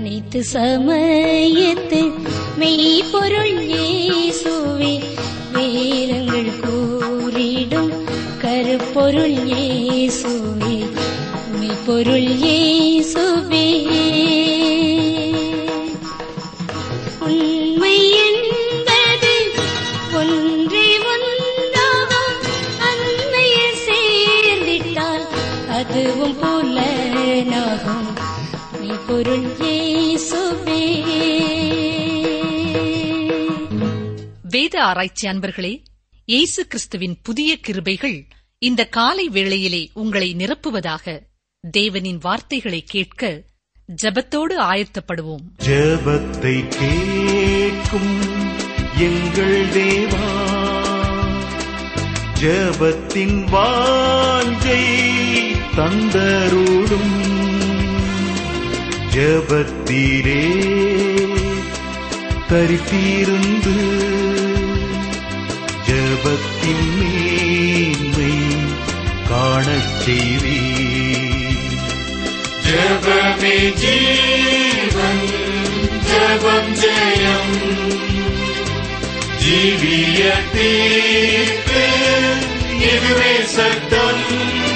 அனைத்து சமயத்து மெய்ப்பொருள் இயேசுவே வேதங்கள் கூறிடும் கருப்பொருள் இயேசுவே மெய்ப்பொருள் இயேசுவே உண்மை என்பது ஒன்றே ஒன்றாகும் அன்னையில் சேர்ந்திட்டால் அதுவும் புலனாகும் மெய்ப்பொருள் இயேசுவே வேத ஆராய்ச்சி அன்பர்களே இயேசு கிறிஸ்துவின் புதிய கிருபைகள் இந்த காலை வேளையிலே உங்களை நிரப்புவதாக தேவனின் வார்த்தைகளை கேட்க ஜெபத்தோடு ஆயத்தப்படுவோம் ஜெபத்தை கேட்கும் எங்கள் தேவா ஜெபத்தின் வாஞ்சை தந்தருடும் ஜெபத்தீரே தரித்திருந்து ஜெபத்தின் மேன்மை காணச் செய்வீர் ஜபமே ஜீவன் ஜபம் ஜெயம் ஜீவிய தீர்ப்பு இதுவே சட்டம்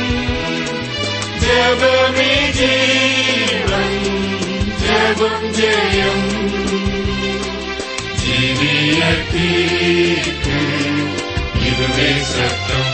ஜபமே ஜீவன் ஜபம் ஜெயம் ஜீவிய தீர்ப்பு இதுவே சட்டம்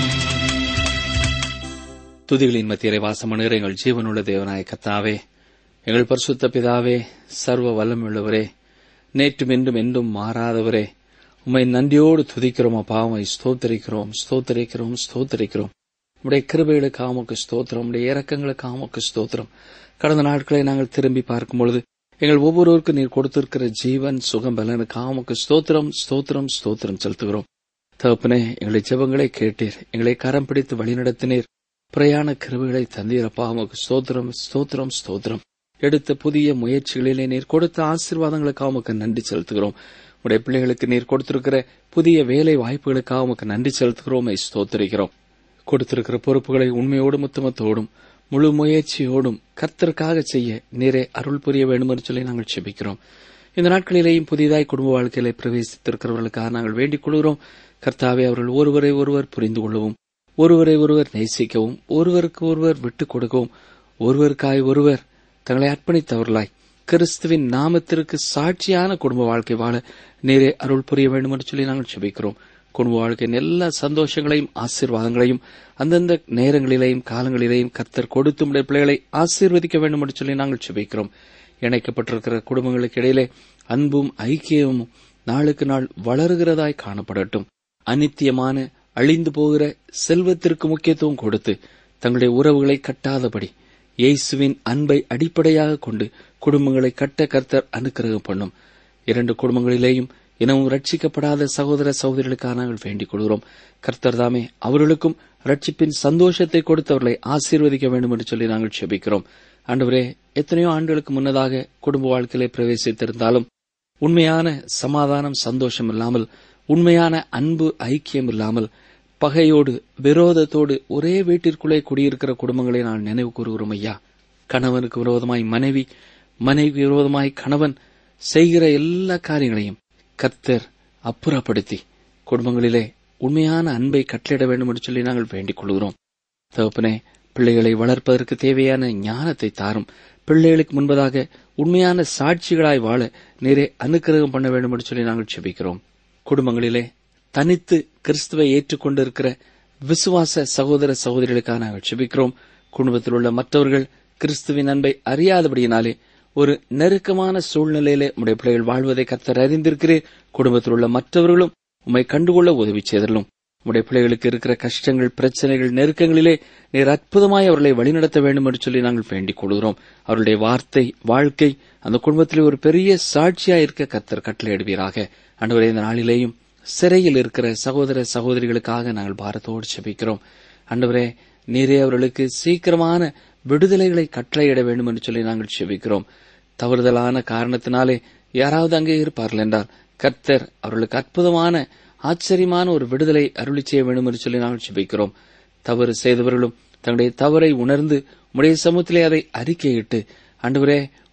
துதிகளின் மத்தியிலே வாசமணுகிற எங்கள் ஜீவனுள்ள தேவனாய கத்தாவே எங்கள் பரிசுத்த பிதாவே சர்வ வல்லமுள்ளவரே நேற்றும் என்றும் என்றும் மாறாதவரே உம்மை நன்றியோடு துதிக்கிறோம் அப்பா உம்மை ஸ்தோத்தரிக்கிறோம் ஸ்தோத்தரிக்கிறோம் ஸ்தோத்தரிக்கிறோம் உடைய கிருபைகளுக்கு ஆமக்கு ஸ்தோத்திரம் உடைய இறக்கங்களுக்கு ஆமக்கு ஸ்தோத்திரம் கடந்த நாட்களை நாங்கள் திரும்பி பார்க்கும் பொழுது எங்கள் ஒவ்வொருவருக்கும் நீர் கொடுத்திருக்கிற ஜீவன் சுகம் பலனுக்கு ஆமக்கு ஸ்தோத்திரம் ஸ்தோத்திரம் ஸ்தோத்திரம் செலுத்துகிறோம் தகப்பனே எங்களை ஜெபங்களை கேட்டீர் எங்களை கரம் பிடித்து வழிநடத்தினீர் பிரயாண கிருபைகளை தந்தீரப்பா உமக்கு ஸ்தோத்திரம் ஸ்தோத்திரம் ஸ்தோத்திரம் எடுத்த புதிய முயற்சிகளிலே நீர் கொடுத்த ஆசீர்வாதங்களுக்காக உமக்கு நன்றி செலுத்துகிறோம் உடைய பிள்ளைகளுக்கு நீர் கொடுத்திருக்கிற புதிய வேலை வாய்ப்புகளுக்காக உமக்கு நன்றி செலுத்துகிறோம் ஸ்தோத்தரிக்கிறோம் கொடுத்திருக்கிற பொறுப்புகளை உண்மையோடும் உத்தமத்தோடும் முழு முயற்சியோடும் கர்த்தருக்காக செய்ய நீரே அருள் புரிய வேண்டும் என்று சொல்லி நாங்கள் செபிக்கிறோம் இந்த நாட்களிலேயும் புதிதாய் குடும்ப வாழ்க்கையில பிரவேசித்திருக்கிறவர்களுக்காக நாங்கள் வேண்டிக் கொள்கிறோம் கர்த்தாவே அவர்கள் ஒருவரை ஒருவர் புரிந்து கொள்ளவும் ஒருவரை ஒருவர் நேசிக்கவும் ஒருவருக்கு ஒருவர் விட்டுக் கொடுக்கவும் ஒருவருக்காய் ஒருவர் தங்களை அர்ப்பணித்தவர்களாய் கிறிஸ்துவின் நாமத்திற்கு சாட்சியான குடும்ப வாழ்க்கை வாழ நேரே அருள் புரிய வேண்டும் என்று சொல்லி நாங்கள் செபிக்கிறோம் குடும்ப வாழ்க்கையின் எல்லா சந்தோஷங்களையும் ஆசீர்வாதங்களையும் அந்தந்த நேரங்களிலேயும் காலங்களிலேயும் கர்த்தர் கொடுத்து உடைய பிள்ளைகளை ஆசீர்வதிக்க வேண்டும் என்று சொல்லி நாங்கள் செபிக்கிறோம் இணைக்கப்பட்டிருக்கிற குடும்பங்களுக்கு இடையிலே அன்பும் ஐக்கியமும் நாளுக்கு நாள் வளருகிறதாய் காணப்படட்டும் அனித்தியமான அழிந்து போகிற செல்வத்திற்கு முக்கியத்துவம் கொடுத்து தங்களுடைய உறவுகளை கட்டாதபடி இயேசுவின் அன்பை அடிப்படையாக கொண்டு குடும்பங்களை கட்ட கர்த்தர் அனுக்கிரகம் பண்ணும் இரண்டு குடும்பங்களிலேயும் இனமும் ரட்சிக்கப்படாத சகோதர சகோதரிகளுக்காக நாங்கள் வேண்டிக் கொள்கிறோம் கர்த்தர் தாமே அவர்களுக்கும் ரட்சிப்பின் சந்தோஷத்தை கொடுத்தவர்களை ஆசீர்வதிக்க வேண்டும் என்று சொல்லி நாங்கள் செபிக்கிறோம் ஆண்டவரே எத்தனையோ ஆண்டுகளுக்கு முன்னதாக குடும்ப வாழ்க்கையிலே பிரவேசித்திருந்தாலும் உண்மையான சமாதானம் சந்தோஷம் இல்லாமல் உண்மையான அன்பு ஐக்கியம் இல்லாமல் பகையோடு விரோதத்தோடு ஒரே வீட்டிற்குள்ளே குடியிருக்கிற குடும்பங்களை நான் நினைவு கூறுகிறோம் ஐயா கணவனுக்கு விரோதமாய் மனைவி மனைவி விரோதமாய் கணவன் செய்கிற எல்லா காரியங்களையும் கர்த்தர் அப்புறப்படுத்தி குடும்பங்களிலே உண்மையான அன்பை கட்டளிட வேண்டும் என்று சொல்லி நாங்கள் வேண்டிக் கொள்கிறோம் தகப்பனே பிள்ளைகளை வளர்ப்பதற்கு தேவையான ஞானத்தை தாரும் பிள்ளைகளுக்கு முன்பதாக உண்மையான சாட்சிகளாய் வாழ நேரே அனுக்கிரகம் பண்ண வேண்டும் என்று சொல்லி நாங்கள் செபிக்கிறோம் குடும்பங்களிலே தனித்து கிறிஸ்துவை ஏற்றுக்கொண்டிருக்கிற விசுவாச சகோதர சகோதரிகளுக்காக நாங்கள் செபிக்கிறோம் குடும்பத்தில் உள்ள மற்றவர்கள் கிறிஸ்துவின் அன்பை அறியாதபடியினாலே ஒரு நெருக்கமான சூழ்நிலையிலே உடைய பிள்ளைகள் வாழ்வதை கர்த்தர் அறிந்திருக்கிறேன் குடும்பத்தில் உள்ள மற்றவர்களும் உம்மை கண்டுகொள்ள உதவி செய்தலும் உடைய பிள்ளைகளுக்கு இருக்கிற கஷ்டங்கள் பிரச்சனைகள் நெருக்கங்களிலே நீர் அற்புதமாய் அவர்களை வழிநடத்த வேண்டும் என்று சொல்லி நாங்கள் வேண்டிக் கொள்கிறோம் அவருடைய வார்த்தை வாழ்க்கை அந்த குடும்பத்திலே ஒரு பெரிய சாட்சியா இருக்க கர்த்தர் கட்டளையிடுவீராக அன்றுவரே இந்த நாளிலேயும் சிறையில் இருக்கிற சகோதர சகோதரிகளுக்காக நாங்கள் பாரத்தோடு செபிக்கிறோம் அன்றுவரே நீரே அவர்களுக்கு சீக்கிரமான விடுதலைகளை கட்டளையிட வேண்டும் என்று சொல்லி நாங்கள் செபிக்கிறோம் தவறுதலான காரணத்தினாலே யாராவது அங்கே இருப்பார்கள் என்றால் கர்த்தர் அவர்களுக்கு அற்புதமான ஆச்சரியமான ஒரு விடுதலை அருளி செய்ய வேண்டும் என்று சொல்லி நாங்கள் செபிக்கிறோம் தவறு செய்தவர்களும் தங்களுடைய தவறை உணர்ந்து உடைய சமூகத்திலே அதை அறிக்கையிட்டு அன்றுவரே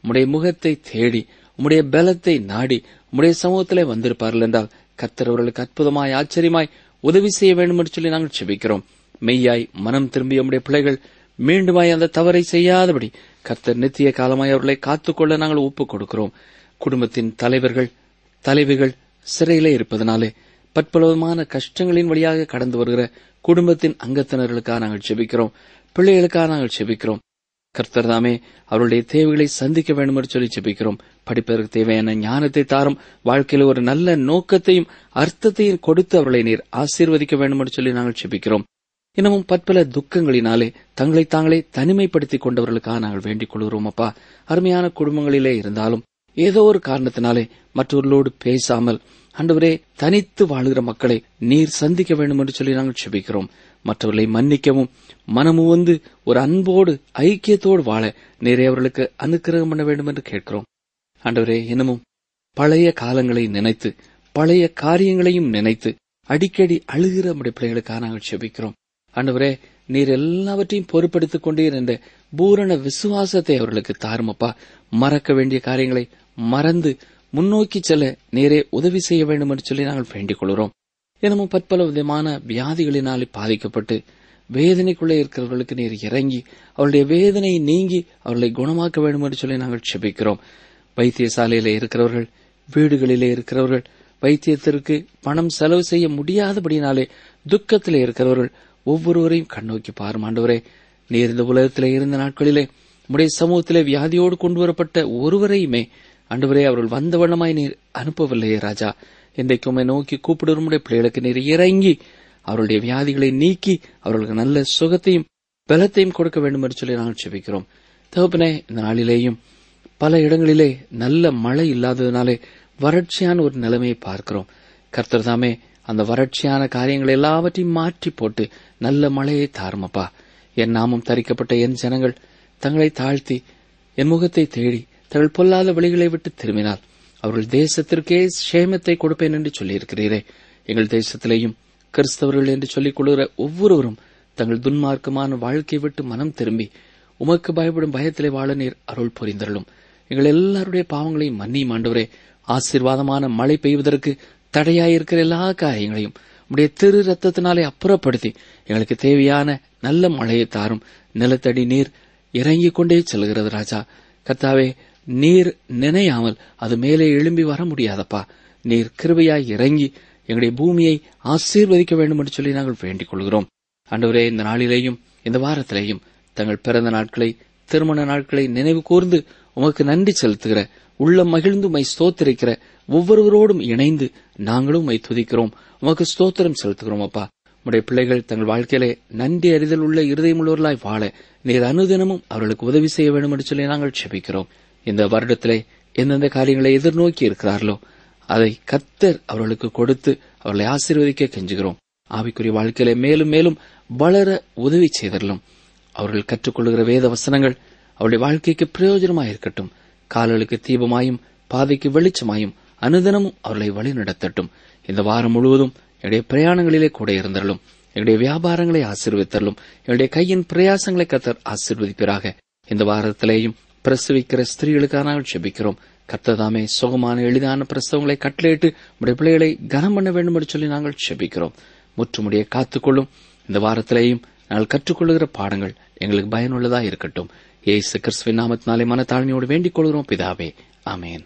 உம்முடைய முகத்தை தேடி உம்முடைய பலத்தை நாடி உம்முடைய சமூகத்திலே வந்திருப்பார்கள் என்றால் கர்த்தர் அவர்களுக்கு அற்புதமாய் ஆச்சரியமாய் உதவி செய்ய வேண்டும் என்று சொல்லி நாங்கள் செபிக்கிறோம் மெய்யாய் மனம் திரும்பிய உம்முடைய பிள்ளைகள் மீண்டுமாய் அந்த தவறை செய்யாதபடி கர்த்தர் நித்திய காலமாய் அவர்களை காத்துக்கொள்ள நாங்கள் ஒப்புக் கொடுக்கிறோம் குடும்பத்தின் தலைவர்கள் தலைவிகள் சிறையிலே இருப்பதனாலே பற்பலவிதமான கஷ்டங்களின் வழியாக கடந்து வருகிற குடும்பத்தின் அங்கத்தினர்களுக்காக நாங்கள் செபிக்கிறோம் பிள்ளைகளுக்காக நாங்கள் செபிக்கிறோம் கர்த்தர் தாமே அவருடைய தேவைகளை சந்திக்க வேண்டும் என்று சொல்லி ஜெபிக்கிறோம் படிப்பதற்கு தேவையான ஞானத்தை தாரும் வாழ்க்கையில் ஒரு நல்ல நோக்கத்தையும் அர்த்தத்தையும் கொடுத்து அவர்களை நீர் ஆசீர்வதிக்க வேண்டும் என்று சொல்லி நாங்கள் ஜெபிக்கிறோம் இன்னமும் பற்பல துக்கங்களினாலே தங்களை தாங்களே தனிமைப்படுத்திக் கொண்டவர்களுக்காக நாங்கள் வேண்டிக் கொள்கிறோம் அப்பா அருமையான குடும்பங்களிலே இருந்தாலும் ஏதோ ஒரு காரணத்தினாலே மற்றவர்களோடு பேசாமல் ஆண்டவரே தனித்து வாழுகிற மக்களை நீர் சந்திக்க வேண்டும் என்று சொல்லி நாங்கள் செபிக்கிறோம் மற்றவர்களை மன்னிக்கவும் மனமு வந்து ஒரு அன்போடு ஐக்கியத்தோடு வாழ நீரே அவர்களுக்கு அனுக்கிரகம் பண்ண வேண்டும் என்று கேட்கிறோம் ஆண்டவரே இன்னமும் பழைய காலங்களை நினைத்து பழைய காரியங்களையும் நினைத்து அடிக்கடி அழுகிற நம்முடைய பிள்ளைகளுக்காக நாங்கள் செபிக்கிறோம் ஆண்டவரே நீர் எல்லாவற்றையும் பொறுப்படுத்திக் கொண்டீர் என்ற பூரண விசுவாசத்தை அவர்களுக்கு தாருமப்பா மறக்க வேண்டிய காரியங்களை மறந்து முன்னோக்கி செல்ல நேரே உதவி செய்ய வேண்டும் என்று சொல்லி நாங்கள் வேண்டிக் கொள்கிறோம் எனமும் பற்பல விதமான வியாதிகளினாலே பாதிக்கப்பட்டு வேதனைக்குள்ளே இருக்கிறவர்களுக்கு நீர் இறங்கி அவருடைய வேதனை நீங்கி அவர்களை குணமாக்க வேண்டும் என்று சொல்லி நாங்கள் செபிக்கிறோம் வைத்தியசாலையிலே இருக்கிறவர்கள் வீடுகளிலே இருக்கிறவர்கள் வைத்தியத்திற்கு பணம் செலவு செய்ய முடியாதபடினாலே துக்கத்திலே இருக்கிறவர்கள் ஒவ்வொருவரையும் கண்ணோக்கி பாரும் ஆண்டவரே நீர் இந்த உலகத்திலே இருந்த நாட்களிலே உடைய சமூகத்திலே வியாதியோடு கொண்டு வரப்பட்ட ஒருவரையுமே ஆண்டவரே அவர்கள் வந்த வண்ணமாய் நீர் அனுப்பவில்லையே ராஜா இன்றைக்கு உம்மை நோக்கி கூப்பிடுற உம்முடைய பிள்ளைகளுக்கு நீர் இறங்கி அவருடைய வியாதிகளை நீக்கி அவர்களுக்கு நல்ல சுகத்தையும் பலத்தையும் கொடுக்க வேண்டும் என்று சொல்லி நாங்கள் செபிக்கிறோம் தகப்பனே இந்த நாளிலேயும் பல இடங்களிலே நல்ல மழை இல்லாததினாலே வறட்சியான ஒரு நிலைமையை பார்க்கிறோம் கர்த்தர் தாமே அந்த வறட்சியான காரியங்கள் எல்லாவற்றையும் மாற்றி போட்டு நல்ல மழையை தாருமப்பா என் நாமம் தரிக்கப்பட்ட என் ஜனங்கள் தங்களை தாழ்த்தி என் முகத்தை தேடி தங்கள் பொல்லாத வழிகளை விட்டு திரும்பினால் அவர்கள் தேசத்திற்கே சேமத்தை கொடுப்பேன் என்று சொல்லியிருக்கிறீரே எங்கள் தேசத்திலேயும் கிறிஸ்தவர்கள் என்று சொல்லிக் கொள்கிற ஒவ்வொருவரும் தங்கள் துன்மார்க்கமான வாழ்க்கை விட்டு மனம் திரும்பி உமக்கு பயப்படும் பயத்திலே வாழ நீர் அருள் புரிந்தருளும் எங்கள் எல்லாருடைய பாவங்களையும் மன்னியும் ஆண்டவரே ஆசீர்வாதமான மழை பெய்வதற்கு தடையாயிருக்கிற எல்லா காரியங்களையும் உடைய திரு ரத்தத்தினாலே அப்புறப்படுத்தி எங்களுக்கு தேவையான நல்ல மழையை தாரும் நிலத்தடி நீர் இறங்கிக் கொண்டே செல்கிறது ராஜா கர்த்தாவே நீர் நினையாமல் அது மேலே எழும்பி வர முடியாதப்பா நீர் கிருபையாய் இறங்கி எங்களுடைய பூமியை ஆசீர்வதிக்க வேண்டும் என்று சொல்லி நாங்கள் வேண்டிக் கொள்கிறோம் ஆண்டவரே இந்த நாளிலேயும் இந்த வாரத்திலேயும் தங்கள் பிறந்த நாட்களை திருமண நாட்களை நினைவு கூர்ந்து உமக்கு நன்றி செலுத்துகிற உள்ள மகிழ்ந்து உமை ஸ்தோத்திரிக்கிற ஒவ்வொருவரோடும் இணைந்து நாங்களும் உமை துதிக்கிறோம் உமக்கு ஸ்தோத்திரம் செலுத்துகிறோம் அப்பா உடைய பிள்ளைகள் தங்கள் வாழ்க்கையிலே நன்றி அறிதல் உள்ள இருதயமுள்ளவர்களாய் வாழ நீர் அனுதினமும் அவர்களுக்கு உதவி செய்ய வேண்டும் என்று சொல்லி நாங்கள் செபிக்கிறோம் இந்த வருடத்திலே எந்தெந்த காரியங்களை எதிர்நோக்கி இருக்கிறார்களோ அதை கத்தர் அவர்களுக்கு கொடுத்து அவர்களை ஆசீர்வதிக்க கெஞ்சுகிறோம் ஆவிக்குரிய வாழ்க்கையிலே மேலும் மேலும் வளர உதவி செய்தரலும் அவர்கள் கற்றுக்கொள்கிற வேத வசனங்கள் அவருடைய வாழ்க்கைக்கு பிரயோஜனமாய் இருக்கட்டும் கால்களுக்கு தீபமாயும் பாதைக்கு வெளிச்சமாயும் அனுதினமும் அவர்களை வழிநடத்தட்டும் இந்த வாரம் முழுவதும் என்னுடைய பிரயாணங்களிலே கூட இருந்தரலும் என்னுடைய வியாபாரங்களை ஆசீர்வித்தரலும் என்னுடைய கையின் பிரயாசங்களை கத்தர் ஆசீர்வதிப்பீராக இந்த வாரத்திலேயும் பிரசவிக்கிற ஸ்திரீகளுக்காக நாங்கள் செபிக்கிறோம் கர்த்ததாமே சுகமான எளிதான பிரசவங்களை கட்டளையிட்டு உடைய பிள்ளைகளை கனம் பண்ண வேண்டும் என்று சொல்லி நாங்கள் செபிக்கிறோம் முற்றுமுடிய காத்துக்கொள்ளும் இந்த வாரத்திலேயும் நாங்கள் கற்றுக்கொள்ளுகிற பாடங்கள் எங்களுக்கு பயனுள்ளதா இருக்கட்டும் ஏசு கிறிஸ்துவின் நாமத்தினாலே மனத்தாழ்மையோடு வேண்டிக் கொள்கிறோம் பிதாவே ஆமேன்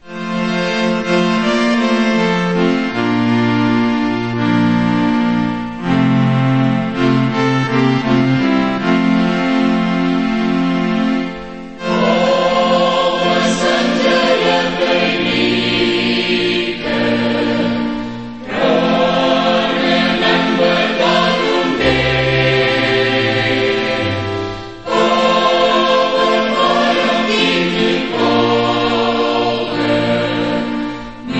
Amen.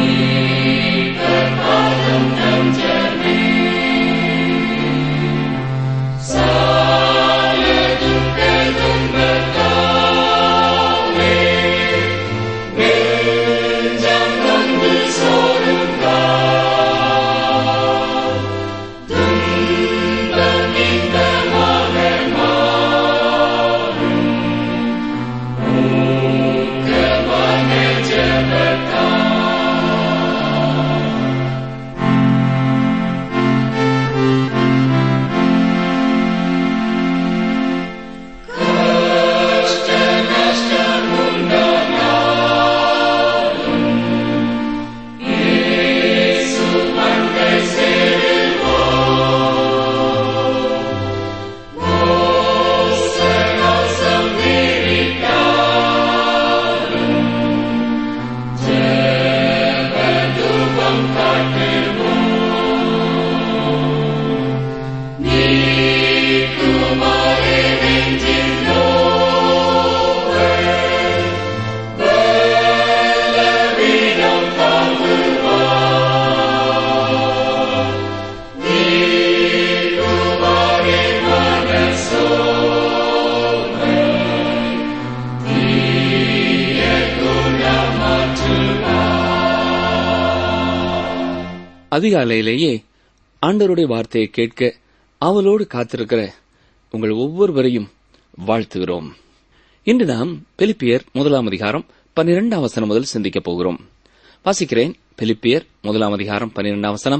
அதிகாலையிலேயே ஆண்டவருடைய வார்த்தையை கேட்க அவளோடு காத்திருக்கிற உங்கள் ஒவ்வொருவரையும் வாழ்த்துகிறோம் இன்று நாம் பிலிப்பியர் முதலாம் அதிகாரம் பன்னிரெண்டாம் வசனம் முதல் சிந்திக்கப் போகிறோம் வாசிக்கிறேன் பிலிப்பியர் முதலாம் அதிகாரம் பன்னிரெண்டாம் வசனம்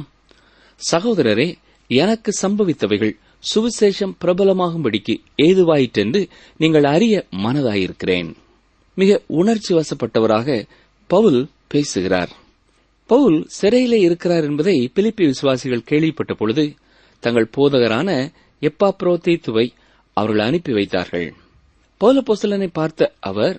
சகோதரரே எனக்கு சம்பவித்தவைகள் சுவிசேஷம் பிரபலமாகும்படிக்கு ஏதுவாயிற்றென்று நீங்கள் அறிய மனதாயிருக்கிறேன் மிக உணர்ச்சி வசப்பட்டவராக பவுல் பேசுகிறார் பவுல் சிறையிலே இருக்கிறார் என்பதை பிலிப்பி விசுவாசிகள் கேள்விப்பட்ட பொழுது தங்கள் போதகரான எப்பாப்ரோதேத்துவை அவர்கள் அனுப்பி வைத்தார்கள் பௌலப்போஸ்தலனை பார்த்த அவர்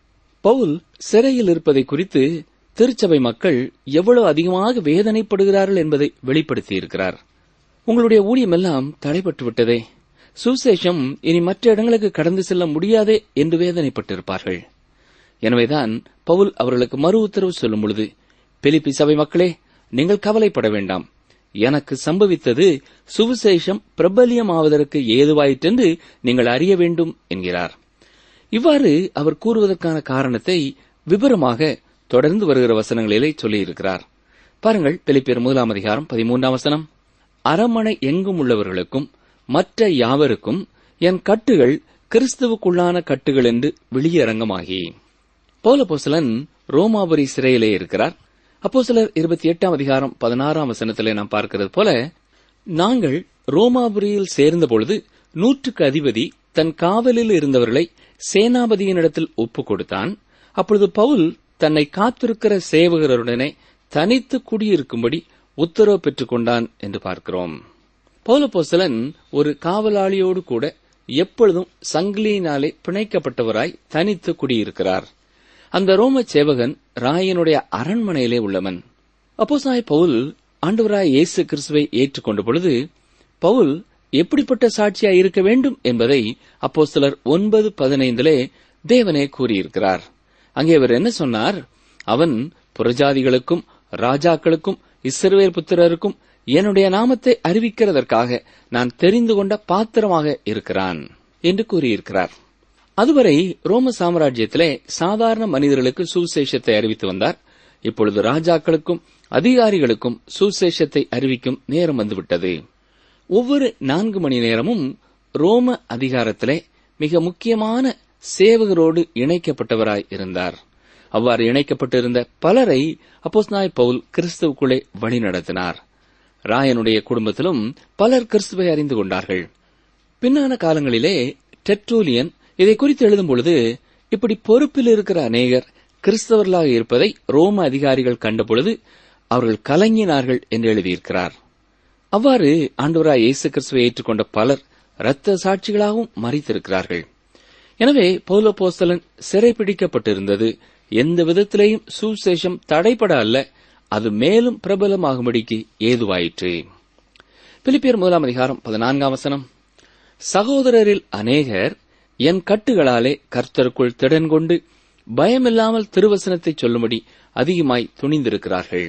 பவுல் சிறையில் இருப்பதை குறித்து திருச்சபை மக்கள் எவ்வளவு அதிகமாக வேதனைப்படுகிறார்கள் என்பதை வெளிப்படுத்தியிருக்கிறார் உங்களுடைய ஊழியமெல்லாம் தடைப்பட்டு விட்டதே சுசேஷம் இனி மற்ற இடங்களுக்கு கடந்து செல்ல முடியாதே என்று வேதனைப்பட்டிருப்பார்கள் எனவேதான் பவுல் அவர்களுக்கு மறு உத்தரவு சொல்லும் பொழுது பிலிப்பி சபை மக்களே நீங்கள் கவலைப்பட வேண்டாம் எனக்கு சம்பவித்தது சுவிசேஷம் பிரபல்யமாவதற்கு ஏதுவாயிற்றென்று நீங்கள் அறிய வேண்டும் என்கிறார் இவ்வாறு அவர் கூறுவதற்கான காரணத்தை விவரமாக தொடர்ந்து வருகிற வசனங்களிலே சொல்லியிருக்கிறார் பாருங்கள் பிலிப்பியர் முதலாம் அதிகாரம் பதிமூன்றாம் வசனம் அரமனை எங்கும் உள்ளவர்களுக்கும் மற்ற யாவருக்கும் என் கட்டுகள் கிறிஸ்துவுக்குள்ளான கட்டுகள் என்று வெளியரங்கமாகி பௌலபோசலன் ரோமாபுரி சிறையிலே இருக்கிறார் அப்போ சிலர் இருபத்தி எட்டாம் அதிகாரம் பதினாறாம் வசனத்திலே நாம் பார்க்கிறது போல நாங்கள் ரோமாபுரியில் சேர்ந்த பொழுது நூற்றுக்கு அதிபதி தன் காவலில் இருந்தவர்களை சேனாபதியினிடத்தில் ஒப்புக் கொடுத்தான் அப்பொழுது பவுல் தன்னை காத்திருக்கிற சேவகருடனே தனித்து குடியிருக்கும்படி உத்தரவு பெற்றுக் கொண்டான் என்று பார்க்கிறோம் பௌலபோசலன் ஒரு காவலாளியோடு கூட எப்பொழுதும் சங்கிலியினாலே பிணைக்கப்பட்டவராய் தனித்து குடியிருக்கிறார் அந்த ரோம சேவகன் ராயனுடைய அரண்மனையிலே உள்ளவன் அப்போசாய் பவுல் ஆண்டவராய் இயேசு கிறிஸ்துவை ஏற்றுக்கொண்ட பொழுது பவுல் எப்படிப்பட்ட சாட்சியாய் இருக்க வேண்டும் என்பதை அப்போ சிலர் ஒன்பது பதினைந்திலே தேவனே கூறியிருக்கிறார் அங்கே அவர் என்ன சொன்னார் அவன் புறஜாதிகளுக்கும் ராஜாக்களுக்கும் இஸ்ரவேல் புத்திரருக்கும் என்னுடைய நாமத்தை அறிவிக்கிறதற்காக நான் தெரிந்து கொண்ட பாத்திரமாக இருக்கிறான் என்று கூறியிருக்கிறார் அதுவரை ரோம சாம்ராஜ்யத்திலே சாதாரண மனிதர்களுக்கு சுவிசேஷத்தை அறிவித்து வந்தார் இப்பொழுது ராஜாக்களுக்கும் அதிகாரிகளுக்கும் சுவிசேஷத்தை அறிவிக்கும் நேரம் வந்துவிட்டது ஒவ்வொரு நான்கு மணி நேரமும் ரோம அதிகாரத்திலே மிக முக்கியமான சேவகரோடு இணைக்கப்பட்டவராய் இருந்தார் அவ்வாறு இணைக்கப்பட்டிருந்த பலரை அப்போஸ்நாய் பவுல் கிறிஸ்துவுக்குள்ளே வழிநடத்தினார் ராயனுடைய குடும்பத்திலும் பலர் கிறிஸ்துவை அறிந்து கொண்டார்கள் பின்னான காலங்களிலே டெட்ரோலியன் இதை குறித்து எழுதும் பொழுது இப்படி பொறுப்பில் இருக்கிற அநேகர் கிறிஸ்தவர்களாக இருப்பதை ரோம அதிகாரிகள் கண்டபொழுது அவர்கள் கலங்கினார்கள் என்று எழுதியிருக்கிறார் அவ்வாறு ஆண்டவராய் இயேசு கிறிஸ்துவை ஏற்றுக்கொண்ட பலர் இரத்த சாட்சிகளாகவும் மறித்திருக்கிறார்கள் எனவே பௌலபோஸ்தலன் சிறைப்பிடிக்கப்பட்டிருந்தது எந்த விதத்திலேயும் சுசேஷம் தடைபட அல்ல அது மேலும் பிரபலமாகும்படிக்கு ஏதுவாயிற்று பிலிப்பியர் முதலாம் அதிகாரம் பதினான்காம் வசனம் சகோதரரில் அநேகர் என் கட்டுகளாலே கர்த்தருக்குள் திடன் கொண்டு பயமில்லாமல் திருவசனத்தை சொல்லும்படி அதிகமாய் துணிந்திருக்கிறார்கள்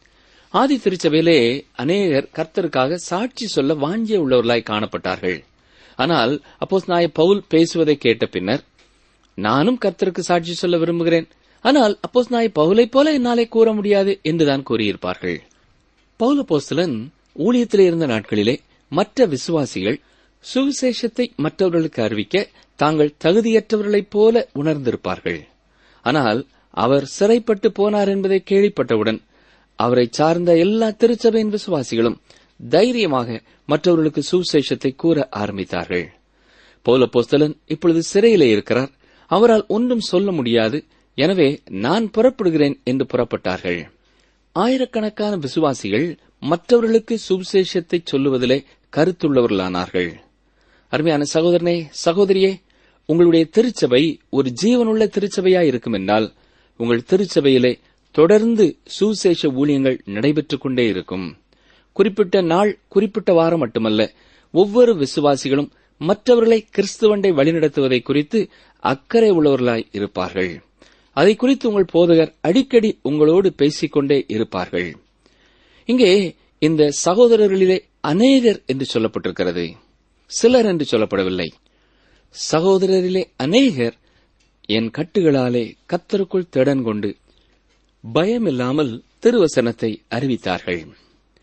ஆதி திருச்சபையிலே அநேகர் கர்த்தருக்காக சாட்சி சொல்ல வாஞ்சிய உள்ளவர்களாய் காணப்பட்டார்கள் ஆனால் அப்போஸ் நாய பவுல் பேசுவதை கேட்ட பின்னர் நானும் கர்த்தருக்கு சாட்சி சொல்ல விரும்புகிறேன் ஆனால் அப்போஸ் நாய் பவுலைப் போல என்னாலே கூற முடியாது என்றுதான் கூறியிருப்பார்கள் பவுல போஸ்தலன் ஊழியத்திலே இருந்த நாட்களிலே மற்ற விசுவாசிகள் சுவிசேஷத்தை மற்றவர்களுக்கு அறிவிக்க தாங்கள் தகுதியற்றவர்களைப் போல உணர்ந்திருப்பார்கள் ஆனால் அவர் சிறைப்பட்டு போனார் என்பதை கேள்விப்பட்டவுடன் அவரை சார்ந்த எல்லா திருச்சபையின் விசுவாசிகளும் தைரியமாக மற்றவர்களுக்கு சுவிசேஷத்தை கூற ஆரம்பித்தார்கள் பௌல போஸ்தலன் இப்பொழுது சிறையிலே இருக்கிறார் அவரால் ஒன்றும் சொல்ல முடியாது எனவே நான் புறப்படுகிறேன் என்று புறப்பட்டார்கள் ஆயிரக்கணக்கான விசுவாசிகள் மற்றவர்களுக்கு சுவிசேஷத்தை சொல்லுவதிலே கருத்துள்ளவர்களானார்கள் அருமையான சகோதரனே சகோதரியே உங்களுடைய திருச்சபை ஒரு ஜீவனுள்ள திருச்சபையாய் இருக்கும் என்றால் உங்கள் திருச்சபையிலே தொடர்ந்து சுசேஷ ஊழியங்கள் நடைபெற்றுக் கொண்டே இருக்கும் குறிப்பிட்ட நாள் குறிப்பிட்ட வாரம் மட்டுமல்ல ஒவ்வொரு விசுவாசிகளும் மற்றவர்களை கிறிஸ்துவண்டை வழிநடத்துவதை குறித்து அக்கறை உள்ளவர்களாய் இருப்பார்கள் அதை குறித்து உங்கள் போதகர் அடிக்கடி உங்களோடு பேசிக்கொண்டே இருப்பார்கள் இங்கே இந்த சகோதரர்களிலே அநேகர் என்று சொல்லப்பட்டிருக்கிறது சிலர் என்று சொல்லப்படவில்லை சகோதரரிலே அநேகர் என் கட்டுகளாலே கத்தருக்குள் திடன் கொண்டு பயமில்லாமல் திருவசனத்தை அறிவித்தார்கள்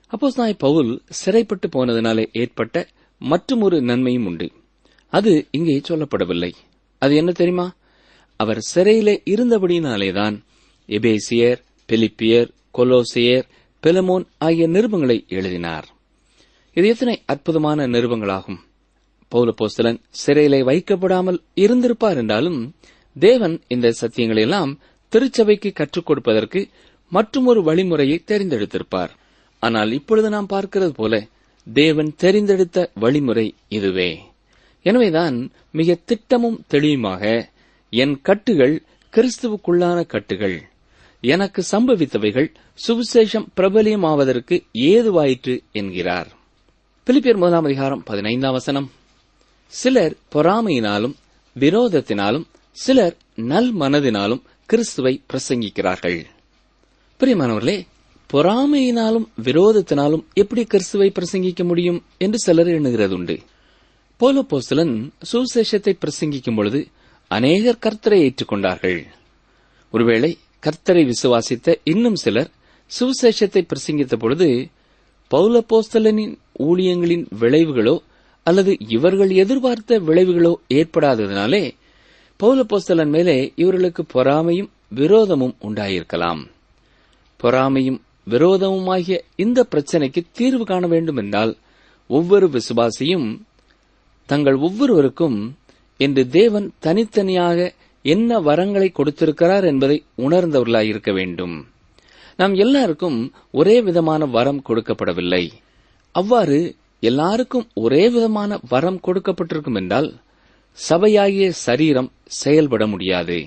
அப்போஸ் நாய் பவுல் சிறைப்பட்டு போனதினாலே ஏற்பட்ட மற்றுமொரு நன்மையும் உண்டு அது இங்கே சொல்லப்படவில்லை அது என்ன தெரியுமா அவர் சிறையிலே இருந்தபடியினாலேதான் எபேசியர் பிலிப்பியர் கொலோசியர் பெலமோன் ஆகிய நிருபங்களை எழுதினார் இது எத்தனை அற்புதமான நிருபங்களாகும் பௌலபோஸ்தலன் சிறையிலே வைக்கப்படாமல் இருந்திருப்பார் என்றாலும் தேவன் இந்த சத்தியங்களை எல்லாம் திருச்சபைக்கு கற்றுக் கொடுப்பதற்கு மற்றுமொரு வழிமுறையை தெரிந்தெடுத்திருப்பார் ஆனால் இப்பொழுது நாம் பார்க்கிறது போல தேவன் தெரிந்தெடுத்த வழிமுறை இதுவே எனவேதான் மிக திட்டமும் தெளிவுமாக என் கட்டுகள் கிறிஸ்துவுக்குள்ளான கட்டுகள் எனக்கு சம்பவித்தவைகள் சுவிசேஷம் பிரபலியமாவதற்கு ஏதுவாயிற்று என்கிறார் பிலிப்பியர் முதலாம் அதிகாரம் பதினைந்தாம் வசனம் சிலர் பொறாமையினாலும் விரோதத்தினாலும் சிலர் நல் மனதினாலும் கிறிஸ்துவை பிரசங்கிக்கிறார்கள் பிரியமானவர்களே பொறாமையினாலும் விரோதத்தினாலும் எப்படி கிறிஸ்துவை பிரசங்கிக்க முடியும் என்று சிலர் எண்ணுகிறதுண்டு போலோபோஸ்தலன் சுவிசேஷத்தை பிரசங்கிக்கும் பொழுது அநேகர் கர்த்தரை ஏற்றுக்கொண்டார்கள் ஒருவேளை கர்த்தரை விசுவாசித்த இன்னும் சிலர் சுவிசேஷத்தை பிரசங்கித்த பொழுது பௌலப்போஸ்தலனின் ஊழியங்களின் விளைவுகளோ அல்லது இவர்கள் எதிர்பார்த்த விளைவுகளோ ஏற்படாததினாலே பௌலப்போஸ்தலன் மேலே இவர்களுக்கு பொறாமையும் விரோதமும் உண்டாயிருக்கலாம் பொறாமையும் விரோதமுமாகிய இந்த பிரச்சனைக்கு தீர்வு காண வேண்டும் என்றால் ஒவ்வொரு விசுவாசியும் தங்கள் ஒவ்வொருவருக்கும் என்று தேவன் தனித்தனியாக என்ன வரங்களை கொடுத்திருக்கிறார் என்பதை உணர்ந்தவர்களாயிருக்க வேண்டும் நாம் எல்லாருக்கும் ஒரே விதமான வரம் கொடுக்கப்படவில்லை அவ்வாறு எல்லாருக்கும் ஒரே விதமான வரம் கொடுக்கப்பட்டிருக்கும் என்றால் சபையாகிய சரீரம் செயல்பட முடியாது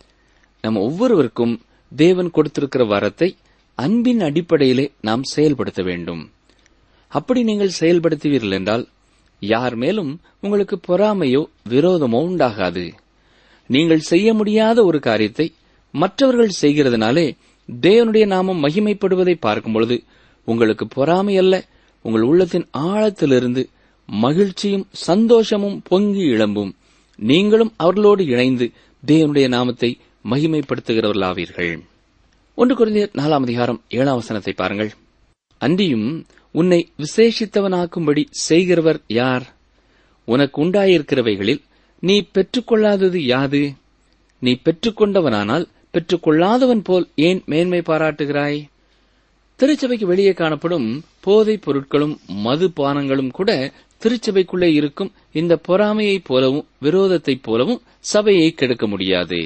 நம் ஒவ்வொருவருக்கும் தேவன் கொடுத்திருக்கிற வரத்தை அன்பின் அடிப்படையிலே நாம் செயல்படுத்த வேண்டும் அப்படி நீங்கள் செயல்படுத்துவீர்கள் என்றால் யார் மேலும் உங்களுக்கு பொறாமையோ விரோதமோ உண்டாகாது நீங்கள் செய்ய முடியாத ஒரு காரியத்தை மற்றவர்கள் செய்கிறதுனாலே தேவனுடைய நாமம் மகிமைப்படுவதை பார்க்கும் பொழுது உங்களுக்கு பொறாமை அல்ல உங்கள் உள்ளத்தின் ஆழத்திலிருந்து மகிழ்ச்சியும் சந்தோஷமும் பொங்கி இளம்பும் நீங்களும் அவர்களோடு இணைந்து தேவனுடைய நாமத்தை மகிமைப்படுத்துகிறவர்களாவீர்கள் ஒன்று குறைந்தர் நாலாம் அதிகாரம் ஏழாம் வசனத்தை பாருங்கள் அன்றியும் உன்னை விசேஷித்தவனாக்கும்படி செய்கிறவர் யார் உனக்கு உண்டாயிருக்கிறவைகளில் நீ பெற்றுக்கொள்ளாதது யாது நீ பெற்றுக்கொண்டவனானால் பெற்றுக்கொள்ளாதவன் போல் ஏன் மேன்மை பாராட்டுகிறாய் திருச்சபைக்கு வெளியே காணப்படும் போதைப் பொருட்களும் மது பானங்களும் கூட திருச்சபைக்குள்ளே இருக்கும் இந்த பொறாமையைப் போலவும் விரோதத்தைப் போலவும் சபையை கெடுக்க முடியாது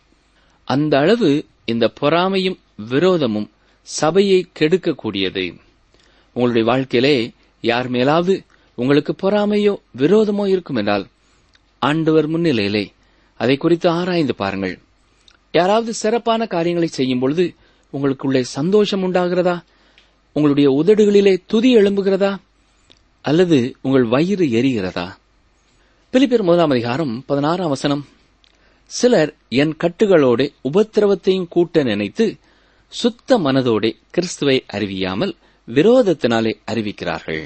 அந்த அளவு இந்த பொறாமையும் விரோதமும் சபையை கெடுக்கக்கூடியது உங்களுடைய வாழ்க்கையிலே யார் மேலாவது உங்களுக்கு பொறாமையோ விரோதமோ இருக்கும் என்றால் ஆண்டவர் முன்னிலையிலே அதை குறித்து ஆராய்ந்து பாருங்கள் யாராவது சிறப்பான காரியங்களை செய்யும் பொழுது உங்களுக்குள்ளே சந்தோஷம் உண்டாகிறதா உங்களுடைய உதடுகளிலே துதி எழும்புகிறதா அல்லது உங்கள் வயிறு எரிகிறதா பிலிப்பியர் முதலாம் அதிகாரம் பதினாறாம் வசனம் சிலர் என் கட்டுகளோட உபத்திரவத்தையும் கூட்ட நினைத்து சுத்த மனதோடே கிறிஸ்துவை அறிவியாமல் விரோதத்தினாலே அறிவிக்கிறார்கள்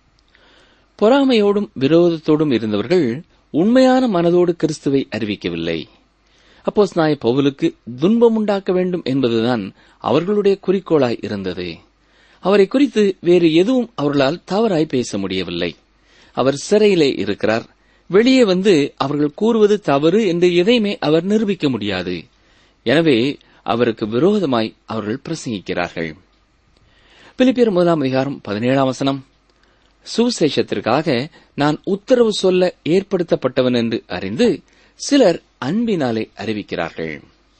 பொறாமையோடும் விரோதத்தோடும் இருந்தவர்கள் உண்மையான மனதோடு கிறிஸ்துவை அறிவிக்கவில்லை அப்போஸ் நாய பவுலுக்கு துன்பம் உண்டாக்க வேண்டும் என்பதுதான் அவர்களுடைய குறிக்கோளாய் இருந்தது அவரை குறித்து வேறு எதுவும் அவர்களால் தவறாய் பேச முடியவில்லை அவர் சிறையிலே இருக்கிறார் வெளியே வந்து அவர்கள் கூறுவது தவறு என்று எதையுமே அவர் நிரூபிக்க முடியாது எனவே அவருக்கு விரோதமாய் அவர்கள் பிரசங்கிக்கிறார்கள் பிலிப்பியர் முதலாம் அதிகாரம் பதினேழாம் வசனம் சுவிசேஷத்திற்காக நான் உத்தரவு சொல்ல ஏற்படுத்தப்பட்டவன் என்று அறிந்து சிலர் அன்பினாலே அறிவிக்கிறார்கள்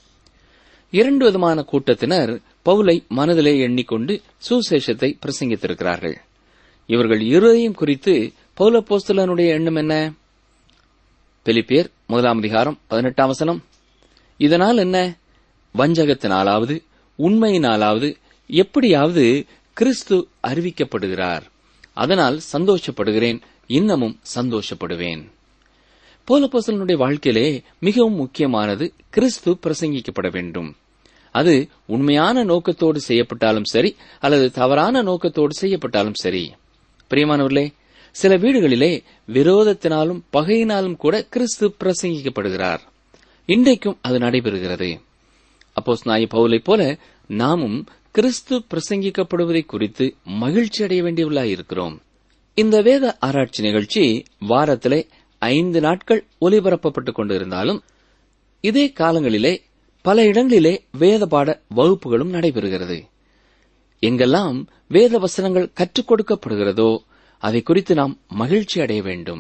இரண்டு விதமான கூட்டத்தினர் பவுலை மனதிலே எண்ணிக்கொண்டு சுவிசேஷத்தை பிரசங்கித்திருக்கிறார்கள் இவர்கள் இருவரையும் குறித்து பௌல போஸ்தலனுடைய எண்ணம் என்ன பிலிப்பியர் முதலாம் அதிகாரம் பதினெட்டாம் வசனம் இதனால் என்ன வஞ்சகத்தினாலாவது உண்மையினாலாவது எப்படியாவது கிறிஸ்து அறிவிக்கப்படுகிறார் அதனால் சந்தோஷப்படுகிறேன் இன்னமும் சந்தோஷப்படுவேன் போலப்போசலனுடைய வாழ்க்கையிலே மிகவும் முக்கியமானது கிறிஸ்து பிரசங்கிக்கப்பட வேண்டும் அது உண்மையான நோக்கத்தோடு செய்யப்பட்டாலும் சரி அல்லது தவறான நோக்கத்தோடு செய்யப்பட்டாலும் சரி பிரியமானவர்களே சில வீடுகளிலே விரோதத்தினாலும் பகையினாலும் கூட கிறிஸ்து பிரசங்கிக்கப்படுகிறார் இன்றைக்கும் அது நடைபெறுகிறது அப்போஸ் நாய் பவுலைப் போல நாமும் கிறிஸ்து பிரசங்கிக்கப்படுவதை குறித்து மகிழ்ச்சி அடைய வேண்டியவர்களாயிருக்கிறோம் இந்த வேத ஆராய்ச்சி நிகழ்ச்சி வாரத்திலே ஐந்து நாட்கள் ஒலிபரப்பப்பட்டுக் கொண்டிருந்தாலும் இதே காலங்களிலே பல இடங்களிலே வேத பாட வகுப்புகளும் நடைபெறுகிறது எங்கெல்லாம் வேத வசனங்கள் கற்றுக் கொடுக்கப்படுகிறதோ அதை குறித்து நாம் மகிழ்ச்சி அடைய வேண்டும்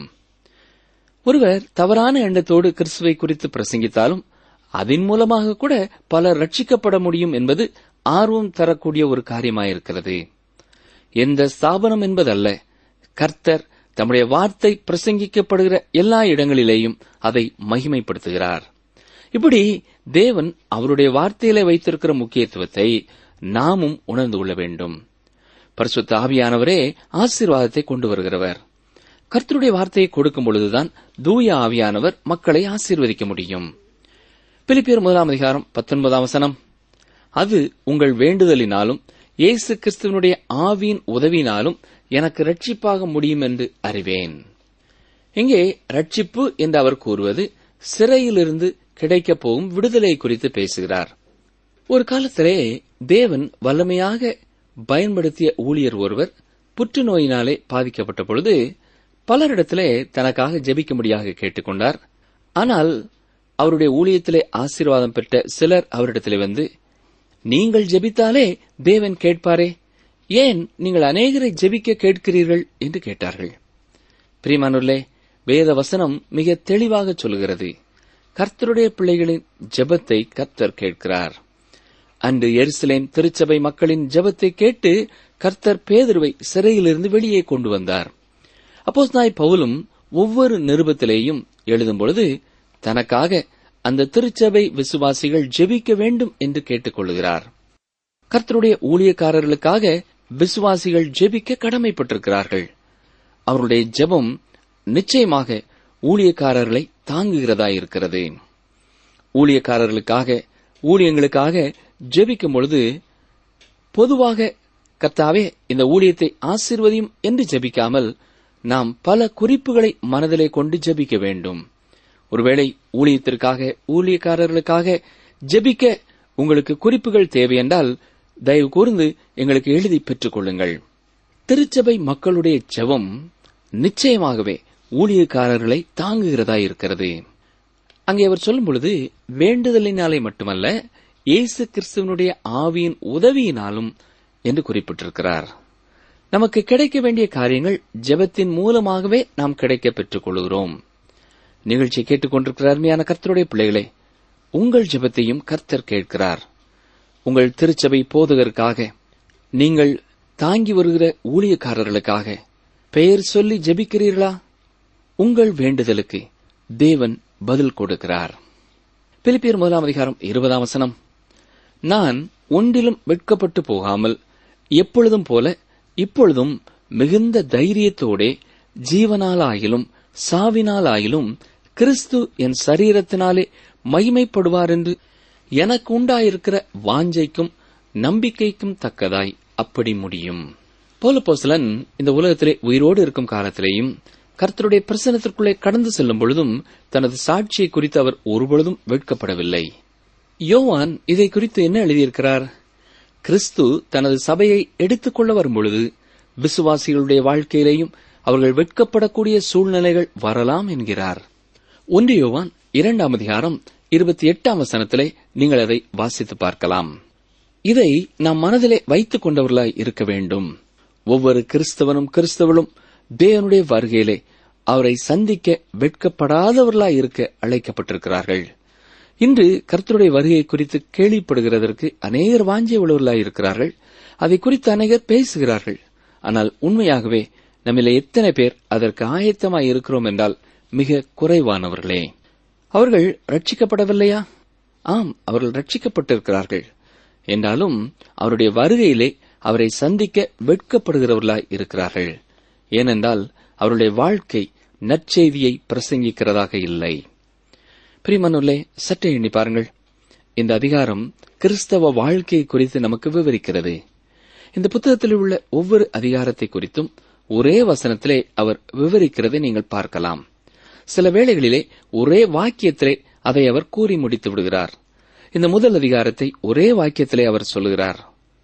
ஒருவர் தவறான எண்ணத்தோடு கிறிஸ்துவை குறித்து பிரசங்கித்தாலும் அதன் மூலமாக கூட பலர் ரட்சிக்கப்பட முடியும் என்பது ஆர்வம் தரக்கூடிய ஒரு காரியமாயிருக்கிறது எந்த ஸ்தாபனம் என்பதல்ல கர்த்தர் தம்முடைய வார்த்தை பிரசங்கிக்கப்படுகிற எல்லா இடங்களிலேயும் அதை மகிமைப்படுத்துகிறார் இப்படி தேவன் அவருடைய வார்த்தையிலே வைத்திருக்கிற முக்கியத்துவத்தை நாமும் உணர்ந்து கொள்ள வேண்டும் பரிசுத்த ஆவியானவரே ஆசீர்வாதத்தை கொண்டு வருகிறவர் கர்த்தருடைய வார்த்தையை கொடுக்கும் பொழுதுதான் தூய ஆவியானவர் மக்களை ஆசீர்வதிக்க முடியும் பிலிப்பியர் முதலாம் அதிகாரம் பத்தொன்பதாம் வசனம் அது உங்கள் வேண்டுதலினாலும் இயேசு கிறிஸ்துவனுடைய ஆவியின் உதவினாலும் எனக்கு ரட்சிப்பாக முடியும் என்று அறிவேன் இங்கே ரட்சிப்பு என்று அவர் கூறுவது சிறையிலிருந்து கிடைக்கப் போகும் விடுதலை குறித்து பேசுகிறார் ஒரு காலத்திலே தேவன் வல்லமையாக பயன்படுத்திய ஊழியர் ஒருவர் புற்றுநோயினாலே பாதிக்கப்பட்ட பொழுது பலரிடத்திலே தனக்காக ஜெபிக்கும்படியாக கேட்டுக்கொண்டார் ஆனால் அவருடைய ஊழியத்திலே ஆசீர்வாதம் பெற்ற சிலர் அவரிடத்திலே வந்து நீங்கள் ஜெபித்தாலே தேவன் கேட்பாரே ஏன் நீங்கள் அநேகரை ஜெபிக்க கேட்கிறீர்கள் என்று கேட்டார்கள் பிரியமானுள்ளே வேத வசனம் மிக தெளிவாக சொல்கிறது கர்த்தருடைய பிள்ளைகளின் ஜெபத்தை கர்த்தர் கேட்கிறார் அன்று எருசலேம் திருச்சபை மக்களின் ஜெபத்தை கேட்டு கர்த்தர் பேதுருவை சிறையிலிருந்து வெளியே கொண்டு வந்தார் அப்போஸ் நாய் பவுலும் ஒவ்வொரு நிருபத்திலேயும் எழுதும் பொழுது தனக்காக அந்த திருச்சபை விசுவாசிகள் ஜெபிக்க வேண்டும் என்று கேட்டுக்கொள்கிறார் கர்த்தருடைய ஊழியக்காரர்களுக்காக விசுவாசிகள் ஜெபிக்க கடமைப்பட்டிருக்கிறார்கள் அவருடைய ஜெபம் நிச்சயமாக ஊழியக்காரர்களை தாங்குகிறதா இருக்கிறது ஊழியக்காரர்களுக்காக ஊழியங்களுக்காக ஜெபிக்கும் பொழுது பொதுவாக கர்த்தாவே இந்த ஊழியத்தை ஆசீர்வதியும் என்று ஜெபிக்காமல் நாம் பல குறிப்புகளை மனதிலே கொண்டு ஜெபிக்க வேண்டும் ஒருவேளை ஊழியத்திற்காக ஊழியக்காரர்களுக்காக ஜெபிக்க உங்களுக்கு குறிப்புகள் தேவை என்றால் தயவு கூர்ந்து எங்களுக்கு எழுதி பெற்றுக் கொள்ளுங்கள் திருச்சபை மக்களுடைய ஜெபம் நிச்சயமாகவே ஊழியக்காரர்களை தாங்குகிறதா இருக்கிறது அங்கே அவர் சொல்லும் பொழுது வேண்டுதலினாலே மட்டுமல்ல இயேசு கிறிஸ்துவனுடைய ஆவியின் உதவியினாலும் என்று குறிப்பிட்டிருக்கிறார் நமக்கு கிடைக்க வேண்டிய காரியங்கள் ஜெபத்தின் மூலமாகவே நாம் கிடைக்க பெற்றுக் கொள்கிறோம் நிகழ்ச்சி கேட்டுக்கொண்டிருக்கிற அருமையான கர்த்தருடைய பிள்ளைகளே உங்கள் ஜெபத்தையும் கர்த்தர் கேட்கிறார் உங்கள் திருச்சபை போதகருக்காக நீங்கள் தாங்கி வருகிற ஊழியக்காரர்களுக்காக பெயர் சொல்லி ஜெபிக்கிறீர்களா உங்கள் வேண்டுதலுக்கு தேவன் பதில் கொடுக்கிறார் பிலிப்பியர் முதலாம் அதிகாரம் இருபதாம் வசனம் நான் ஒன்றிலும் வெட்கப்பட்டு போகாமல் எப்பொழுதும் போல இப்பொழுதும் மிகுந்த தைரியத்தோடே ஜீவனாலாயிலும் சாவினாலாயிலும் கிறிஸ்து என் சரீரத்தினாலே மகிமைப்படுவார் என்று எனக்கு உண்டாயிருக்கிற வாஞ்சைக்கும் நம்பிக்கைக்கும் தக்கதாய் அப்படி முடியும் போலப்போசலன் இந்த உலகத்திலே உயிரோடு இருக்கும் காலத்திலேயும் கர்த்தருடைய பிரசனத்திற்குள்ளே கடந்து செல்லும் பொழுதும் தனது சாட்சியை குறித்து அவர் ஒருபொழுதும் வெட்கப்படவில்லை யோவான் இதை குறித்து என்ன எழுதியிருக்கிறார் கிறிஸ்து தனது சபையை எடுத்துக்கொள்ள வரும் பொழுது விசுவாசிகளுடைய வாழ்க்கையிலேயும் அவர்கள் வெட்கப்படக்கூடிய சூழ்நிலைகள் வரலாம் என்கிறார் ஒன்று யோவான் இரண்டாம் அதிகாரம் இருபத்தி எட்டாம் வசனத்திலே நீங்கள் அதை வாசித்து பார்க்கலாம் இதை நாம் மனதிலே வைத்துக் கொண்டவர்களாய் இருக்க வேண்டும் ஒவ்வொரு கிறிஸ்தவனும் கிறிஸ்தவளும் தேவனுடைய வருகையிலே அவரை சந்திக்க வெட்கப்படாதவர்களாய் இருக்க அழைக்கப்பட்டிருக்கிறார்கள் இன்று கர்த்தருடைய வருகை குறித்து கேள்விப்படுகிறதற்கு அநேகர் வாஞ்சிய உள்ளவர்களாய் இருக்கிறார்கள் அதை குறித்து அநேகர் பேசுகிறார்கள் ஆனால் உண்மையாகவே நம்மில எத்தனை பேர் அதற்கு ஆயத்தமாய் இருக்கிறோம் என்றால் மிக குறைவானவர்களே அவர்கள் ரட்சிக்கப்படவில்லையா ஆம் அவர்கள் ரட்சிக்கப்பட்டிருக்கிறார்கள் என்றாலும் அவருடைய வருகையிலே அவரை சந்திக்க வெட்கப்படுகிறவர்களாய் இருக்கிறார்கள் ஏனென்றால் அவருடைய வாழ்க்கை நற்செய்தியை பிரசங்கிக்கிறதாக இல்லை பிரிமனுள்ளே சற்றே எண்ணி பாருங்கள் இந்த அதிகாரம் கிறிஸ்தவ வாழ்க்கை குறித்து நமக்கு விவரிக்கிறது இந்த புத்தகத்தில் உள்ள ஒவ்வொரு அதிகாரத்தை குறித்தும் ஒரே வசனத்திலே அவர் விவரிக்கிறதை நீங்கள் பார்க்கலாம் சில வேளைகளிலே ஒரே வாக்கியத்திலே அதை அவர் கூறி முடித்து விடுகிறார் இந்த முதல் அதிகாரத்தை ஒரே வாக்கியத்திலே அவர் சொல்லுகிறார்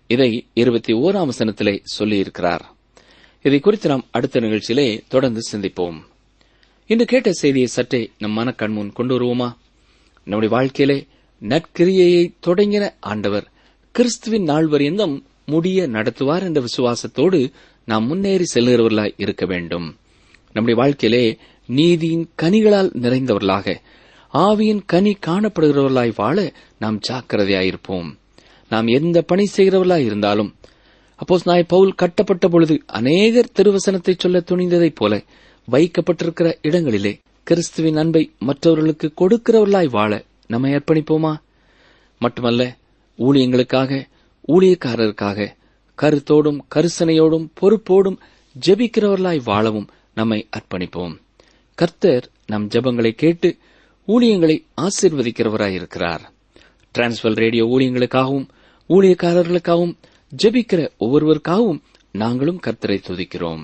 இதை இருபத்தி ஓராம் வசனத்திலே சொல்லியிருக்கிறார் இதை குறித்து நாம் அடுத்த நிகழ்ச்சியிலே தொடர்ந்து சிந்திப்போம் இன்று கேட்ட செய்தியை சற்றே நம் மனக்கண் முன் கொண்டு வருவோமா நம்முடைய வாழ்க்கையிலே நற்கிரியையை தொடங்கின ஆண்டவர் கிறிஸ்துவின் நாள் வரியந்தம் முடிய நடத்துவார் என்ற விசுவாசத்தோடு நாம் முன்னேறி செல்கிறவர்களாய் இருக்க வேண்டும் நம்முடைய வாழ்க்கையிலே நீதியின் கனிகளால் நிறைந்தவர்களாக ஆவியின் கனி காணப்படுகிறவர்களாய் வாழ நாம் ஜாக்கிரதையாயிருப்போம் நாம் எந்த பணி செய்கிறவர்களாய் இருந்தாலும் அப்போஸ் நாய் பவுல் கட்டப்பட்ட பொழுது அநேகர் திருவசனத்தை சொல்ல துணிந்ததைப் போல வைக்கப்பட்டிருக்கிற இடங்களிலே கிறிஸ்துவின் அன்பை மற்றவர்களுக்கு கொடுக்கிறவர்களாய் வாழ நம்மை அர்ப்பணிப்போமா மட்டுமல்ல ஊழியங்களுக்காக ஊழியக்காரருக்காக கருத்தோடும் கரிசனையோடும் பொறுப்போடும் ஜெபிக்கிறவர்களாய் வாழவும் நம்மை அர்ப்பணிப்போம் கர்த்தர் நம் ஜெபங்களை கேட்டு ஊழியங்களை ஆசீர்வதிக்கிறவராய் இருக்கிறார் டிரான்ஸ்வல் ரேடியோ ஊழியங்களுக்காகவும் ஊழியக்காரர்களுக்காகவும் ஜெபிக்கிற ஒவ்வொருவருக்காகவும் நாங்களும் கர்த்தரை துதிக்கிறோம்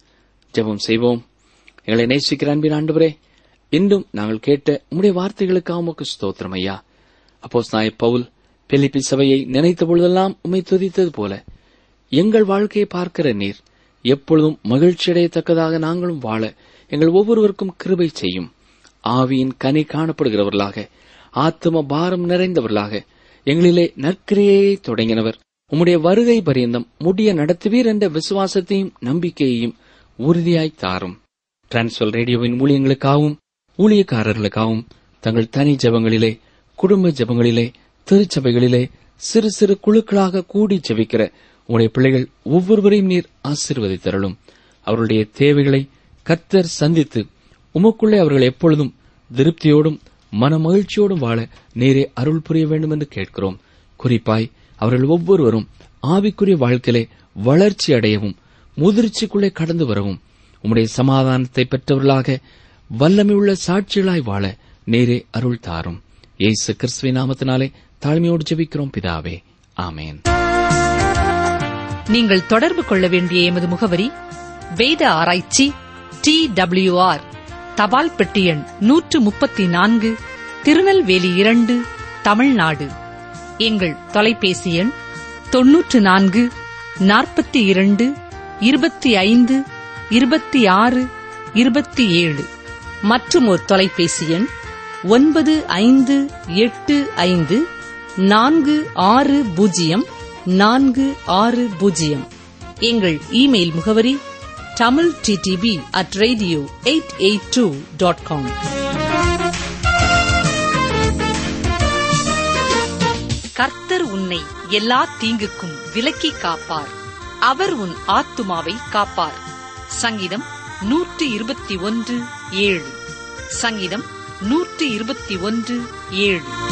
ஜெபம் செய்வோம் எங்களை நேசிக்கிற அன்பின் ஆண்டவரே இன்றும் நாங்கள் கேட்ட உம்முடைய வார்த்தைகளுக்காக உமக்கு ஸ்தோத்திரம் ஐயா அப்போஸ் நாய பவுல் பிலிப்பி சபையை நினைத்த பொழுதெல்லாம் உம்மை துதித்தது போல எங்கள் வாழ்க்கையை பார்க்கிற நீர் எப்பொழுதும் மகிழ்ச்சியடையத்தக்கதாக நாங்களும் வாழ எங்கள் ஒவ்வொருவருக்கும் கிருபை செய்யும் ஆவியின் கனி காணப்படுகிறவர்களாக ஆத்தும பாரம் நிறைந்தவர்களாக எங்களிலே நற்கிரியையை தொடங்கினவர் உம்முடைய வருகை பரியந்தம் முடிய நடத்துவீர் என்ற விசுவாசத்தையும் நம்பிக்கையையும் உறுதியாய் தாரும் டிரான்ஸ்வல் ரேடியோவின் ஊழியங்களுக்காகவும் ஊழியக்காரர்களுக்காகவும் தங்கள் தனி ஜெபங்களிலே குடும்ப ஜெபங்களிலே திருச்சபைகளிலே சிறு சிறு குழுக்களாக கூடி ஜெபிக்கிற உடைய பிள்ளைகள் ஒவ்வொருவரையும் நீர் ஆசீர்வதித்தருளும் அவருடைய தேவைகளை கர்த்தர் சந்தித்து உமக்குள்ளே அவர்கள் எப்பொழுதும் திருப்தியோடும் மன மகிழ்ச்சியோடும் வாழ நேரே அருள் புரிய வேண்டும் என்று கேட்கிறோம் குறிப்பாய் அவர்கள் ஒவ்வொருவரும் ஆவிக்குரிய வாழ்க்கையிலே வளர்ச்சி அடையவும் முதிர்ச்சிக்குள்ளே கடந்து வரவும் உம்முடைய சமாதானத்தை பெற்றவர்களாக வல்லமையுள்ள சாட்சிகளாய் வாழ நேரே அருள் தாரும் இயேசு கிறிஸ்துவின் நாமத்தினாலே தாழ்மையோடு ஜெபிக்கிறோம் பிதாவே ஆமேன் நீங்கள் தொடர்பு கொள்ள வேண்டிய எமது முகவரி வேத ஆராய்ச்சி டி ஆர் தபால் பெட்டி எண் நூற்று முப்பத்தி நான்கு திருநெல்வேலி இரண்டு தமிழ்நாடு எங்கள் தொலைபேசி எண் தொன்னூற்று நான்கு நாற்பத்தி இரண்டு இருபத்தி ஐந்து இருபத்தி ஆறு இருபத்தி ஏழு மற்றும் ஒரு தொலைபேசி எண் ஒன்பது ஐந்து எட்டு ஐந்து நான்கு ஆறு பூஜ்ஜியம் நான்கு ஆறு பூஜ்ஜியம் எங்கள் இமெயில் முகவரி Tamil DTP at radio eight eight two dot com கர்த்தர் உன்னை எல்லா தீங்குக்கும் விலக்கி காப்பார் அவர் உன் ஆத்துமாவை காப்பார் சங்கீதம் நூற்று இருபத்தி ஒன்று ஏழு சங்கீதம் நூற்று இருபத்தி ஒன்று ஏழு